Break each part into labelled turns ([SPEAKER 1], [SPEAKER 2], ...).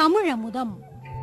[SPEAKER 1] தமிழமுதம்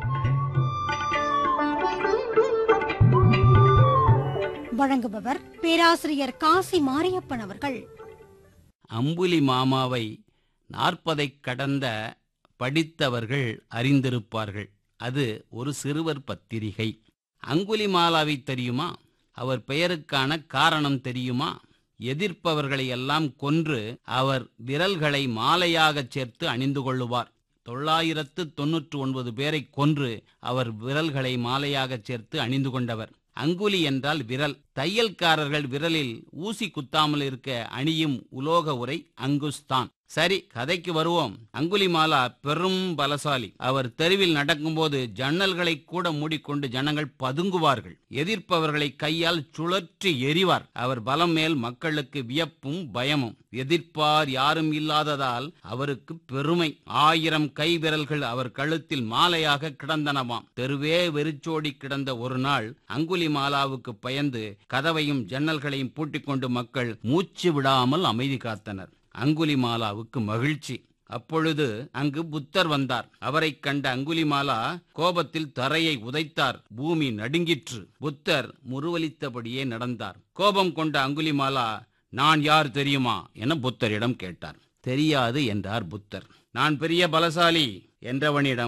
[SPEAKER 1] வழங்குபவர் பேராசிரியர் காசி மாரியப்பன் அவர்கள்
[SPEAKER 2] அம்புலி மாமாவை நாற்பதைக் கடந்த படித்தவர்கள் அறிந்திருப்பார்கள் அது ஒரு சிறுவர் பத்திரிகை அங்குலிமாலாவை தெரியுமா அவர் பெயருக்கான காரணம் தெரியுமா எதிர்ப்பவர்களை எல்லாம் கொன்று அவர் விரல்களை மாலையாகச் சேர்த்து அணிந்து கொள்ளுவார் தொள்ளாயிரத்து தொன்னூற்று ஒன்பது பேரை கொன்று அவர் விரல்களை மாலையாகச் சேர்த்து அணிந்து கொண்டவர் அங்குலி என்றால் விரல் தையல்காரர்கள் விரலில் ஊசி குத்தாமல் இருக்க அணியும் உலோக உரை அங்குஸ்தான் சரி கதைக்கு வருவோம் அங்குலிமாலா பெரும் பலசாலி அவர் தெருவில் நடக்கும்போது ஜன்னல்களை கூட மூடிக்கொண்டு ஜனங்கள் பதுங்குவார்கள் எதிர்ப்பவர்களை கையால் சுழற்றி எறிவார் அவர் பலம் மேல் மக்களுக்கு வியப்பும் பயமும் எதிர்ப்பார் யாரும் இல்லாததால் அவருக்கு பெருமை ஆயிரம் கை விரல்கள் அவர் கழுத்தில் மாலையாக கிடந்தனவாம் தெருவே வெறிச்சோடி கிடந்த ஒரு நாள் அங்குலிமாலாவுக்கு பயந்து கதவையும் ஜன்னல்களையும் பூட்டிக் கொண்டு மக்கள் மூச்சு விடாமல் அமைதி காத்தனர் அங்குலிமாலாவுக்கு மகிழ்ச்சி அப்பொழுது அங்கு புத்தர் வந்தார் அவரைக் கண்ட அங்குலிமாலா கோபத்தில் தரையை உதைத்தார் பூமி நடுங்கிற்று புத்தர் முருவலித்தபடியே நடந்தார் கோபம் கொண்ட அங்குலிமாலா நான் யார் தெரியுமா என புத்தரிடம் கேட்டார் தெரியாது என்றார் புத்தர் நான் பெரிய பலசாலி என்றவனிடம்